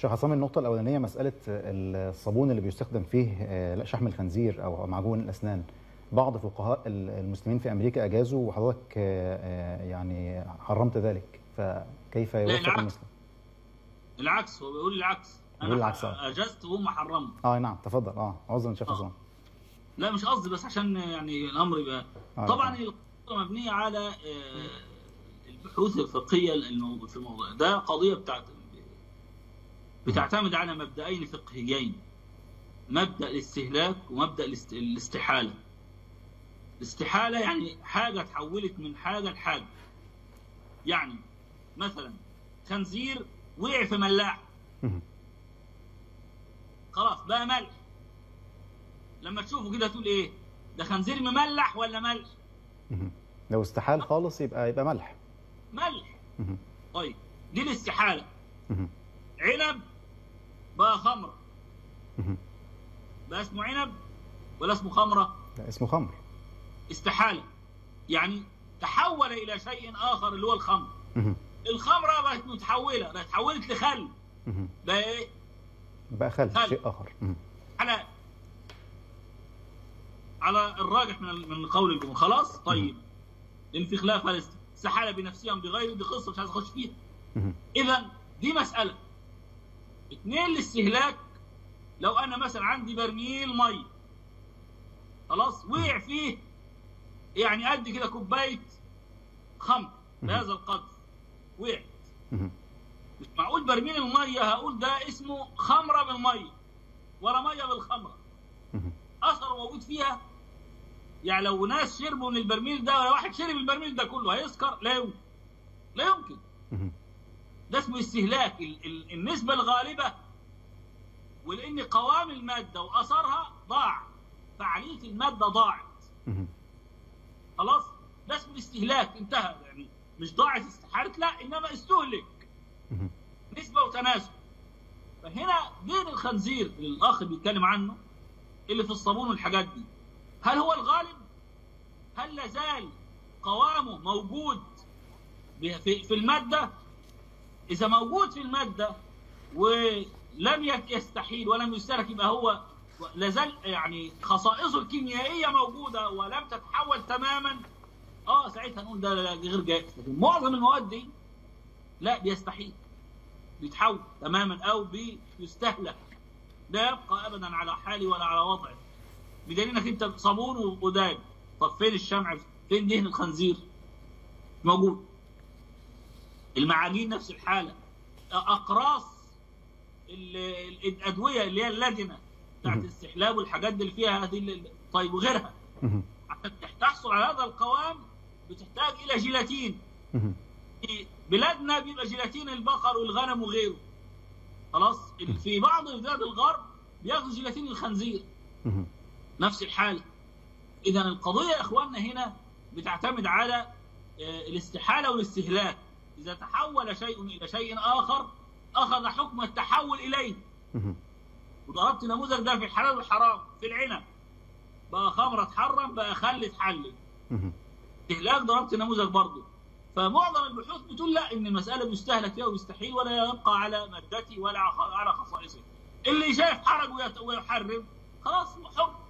شيخ عصام النقطة الأولانية مسألة الصابون اللي بيستخدم فيه آه، شحم الخنزير أو معجون الأسنان بعض فقهاء المسلمين في أمريكا أجازوا وحضرتك آه، آه، يعني حرمت ذلك فكيف يوفق العكس. المسلم؟ العكس هو بيقول العكس بيقول العكس، انا آه. اجزت وهم حرموا اه نعم تفضل اه عذرا شيخ آه. عصام لا مش قصدي بس عشان يعني الامر يبقى آه، طبعا طبعاً. القضيه مبنيه على آه، البحوث الفقهيه الموضوع في الموضوع ده قضيه بتاعت بتعتمد على مبدأين فقهيين مبدأ الاستهلاك ومبدأ الاست- الاستحالة الاستحالة يعني حاجة تحولت من حاجة لحاجة يعني مثلا خنزير وقع في ملاح مهم. خلاص بقى ملح لما تشوفه كده تقول ايه ده خنزير مملح ولا ملح مهم. لو استحال خالص يبقى يبقى ملح ملح مهم. طيب دي الاستحالة مهم. عنب بقى خمرة مهم. بقى اسمه عنب ولا اسمه خمرة ده اسمه خمر استحالة يعني تحول إلى شيء آخر اللي هو الخمر مهم. الخمرة بقت متحولة بقت تحولت لخل مهم. بقى إيه بقى خل خل. شيء آخر مهم. على على الراجح من ال- من قول الجمهور خلاص طيب لان في خلاف هل استحاله بنفسها أم بغيره دي قصه مش عايز اخش فيها مهم. اذا دي مساله اثنين الاستهلاك لو انا مثلا عندي برميل ميه خلاص وقع فيه يعني قد كده كوبايه خمر بهذا القدر وقعت مهم. مش معقول برميل الميه هقول ده اسمه خمره بالميه ولا ميه بالخمره مهم. اثر موجود فيها يعني لو ناس شربوا من البرميل ده ولا واحد شرب البرميل ده كله هيسكر لا يمكن لا يمكن مهم. ده اسمه استهلاك ال- ال- النسبة الغالبة ولأن قوام المادة وأثرها ضاع فعالية المادة ضاعت مهم. خلاص ده اسمه الاستهلاك انتهى يعني مش ضاعت استحالت لا إنما استهلك مهم. نسبة وتناسب فهنا دين الخنزير اللي الأخ بيتكلم عنه اللي في الصابون والحاجات دي هل هو الغالب؟ هل لازال قوامه موجود ب- في في المادة؟ إذا موجود في المادة ولم يك- يستحيل ولم يستهلك يبقى هو لازال يعني خصائصه الكيميائية موجودة ولم تتحول تماما اه ساعتها نقول ده ده غير جائز لكن معظم المواد دي لا بيستحيل بيتحول تماما او بيستهلك لا يبقى ابدا على حاله ولا على وضعه بدليل انك انت صابون وداب طب فين الشمع فين دهن الخنزير موجود المعاجين نفس الحاله اقراص ال- ال- الادويه اللي هي اللدنه بتاعت مهم. الاستحلاب والحاجات اللي فيها هذه ال- طيب وغيرها مهم. عشان تحصل على هذا القوام بتحتاج الى جيلاتين مهم. في بلادنا بيبقى جيلاتين البقر والغنم وغيره خلاص في بعض بلاد الغرب بياخدوا جيلاتين الخنزير مهم. نفس الحاله اذا القضيه يا اخواننا هنا بتعتمد على آه، الاستحاله والاستهلاك اذا تحول شيء الى شيء اخر اخذ حكم التحول اليه مهم. وضربت نموذج ده في الحلال والحرام في العنب بقى خمره اتحرم بقى خل اتحلل مهم. استهلاك ضربت نموذج برضه فمعظم البحوث بتقول لا ان المساله بيستهلك فيها ويستحيل ولا يبقى على مادته ولا على خصائصه اللي شايف حرج ويت- ويحرم خلاص هو حر